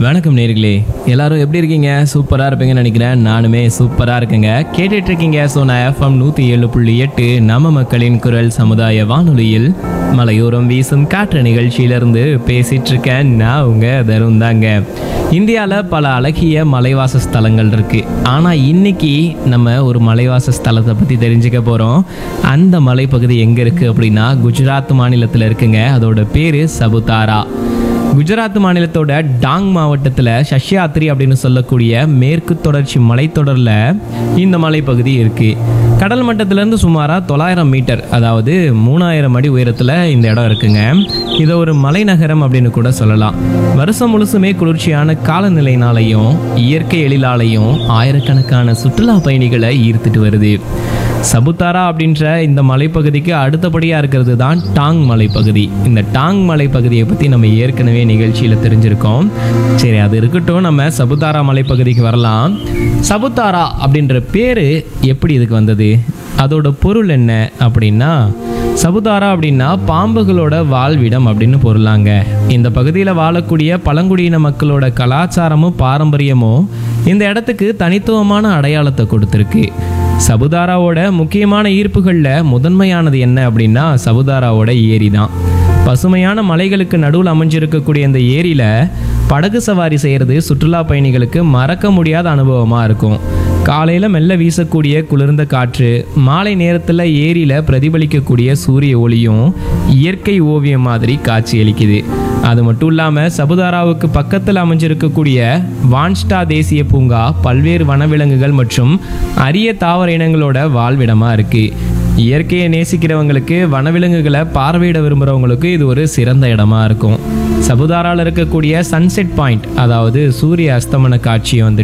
வணக்கம் நேர்களே எல்லாரும் எப்படி இருக்கீங்க சூப்பராக இருப்பீங்கன்னு நினைக்கிறேன் நானுமே சூப்பராக இருக்கேங்க கேட்டுட்டு இருக்கீங்க சோனா எஃப்எம் நூற்றி ஏழு புள்ளி எட்டு நம்ம மக்களின் குரல் சமுதாய வானொலியில் மலையோரம் வீசும் காற்று நிகழ்ச்சியிலிருந்து பேசிட்டு இருக்கேன் நான் உங்க தருண் தாங்க இந்தியாவில் பல அழகிய மலைவாச ஸ்தலங்கள் இருக்கு ஆனால் இன்னைக்கு நம்ம ஒரு மலைவாச ஸ்தலத்தை பற்றி தெரிஞ்சுக்க போகிறோம் அந்த மலைப்பகுதி எங்கே இருக்குது அப்படின்னா குஜராத் மாநிலத்தில் இருக்குங்க அதோட பேர் சபுதாரா குஜராத் மாநிலத்தோட டாங் மாவட்டத்தில் சஷ்யாத்ரி அப்படின்னு சொல்லக்கூடிய மேற்கு தொடர்ச்சி மலைத்தொடரில் இந்த மலைப்பகுதி இருக்கு கடல் மட்டத்திலேருந்து சுமாராக தொள்ளாயிரம் மீட்டர் அதாவது மூணாயிரம் அடி உயரத்தில் இந்த இடம் இருக்குங்க இதை ஒரு மலைநகரம் அப்படின்னு கூட சொல்லலாம் வருஷம் முழுசுமே குளிர்ச்சியான காலநிலையினாலையும் இயற்கை எழிலாலையும் ஆயிரக்கணக்கான சுற்றுலா பயணிகளை ஈர்த்துட்டு வருது சபுத்தாரா அப்படின்ற இந்த மலைப்பகுதிக்கு அடுத்தபடியாக இருக்கிறது தான் டாங் மலைப்பகுதி இந்த டாங் மலைப்பகுதியை பற்றி நம்ம ஏற்கனவே நிகழ்ச்சியில் தெரிஞ்சிருக்கோம் சரி அது இருக்கட்டும் நம்ம சபுத்தாரா மலைப்பகுதிக்கு வரலாம் சபுத்தாரா அப்படின்ற பேர் எப்படி இதுக்கு வந்தது அதோட பொருள் என்ன அப்படின்னா சபுதாரா அப்படின்னா பாம்புகளோட வாழ்விடம் அப்படின்னு பொருளாங்க இந்த பகுதியில் வாழக்கூடிய பழங்குடியின மக்களோட கலாச்சாரமும் பாரம்பரியமும் இந்த இடத்துக்கு தனித்துவமான அடையாளத்தை கொடுத்துருக்கு சபுதாராவோட முக்கியமான ஈர்ப்புகளில் முதன்மையானது என்ன அப்படின்னா சபுதாராவோட ஏரி தான் பசுமையான மலைகளுக்கு நடுவில் அமைஞ்சிருக்கக்கூடிய இந்த ஏரியில் படகு சவாரி செய்கிறது சுற்றுலா பயணிகளுக்கு மறக்க முடியாத அனுபவமாக இருக்கும் காலையில் மெல்ல வீசக்கூடிய குளிர்ந்த காற்று மாலை நேரத்தில் ஏரியில் பிரதிபலிக்கக்கூடிய சூரிய ஒளியும் இயற்கை ஓவியம் மாதிரி காட்சியளிக்குது அது மட்டும் இல்லாமல் சபுதாராவுக்கு பக்கத்தில் அமைஞ்சிருக்கக்கூடிய வான்ஸ்டா தேசிய பூங்கா பல்வேறு வனவிலங்குகள் மற்றும் அரிய தாவர இனங்களோட வாழ்விடமாக இருக்குது இயற்கையை நேசிக்கிறவங்களுக்கு வனவிலங்குகளை பார்வையிட விரும்புகிறவங்களுக்கு இது ஒரு சிறந்த இடமா இருக்கும் சபுதாராவில் இருக்கக்கூடிய சன்செட் பாயிண்ட் அதாவது சூரிய அஸ்தமன காட்சியை வந்துட்டு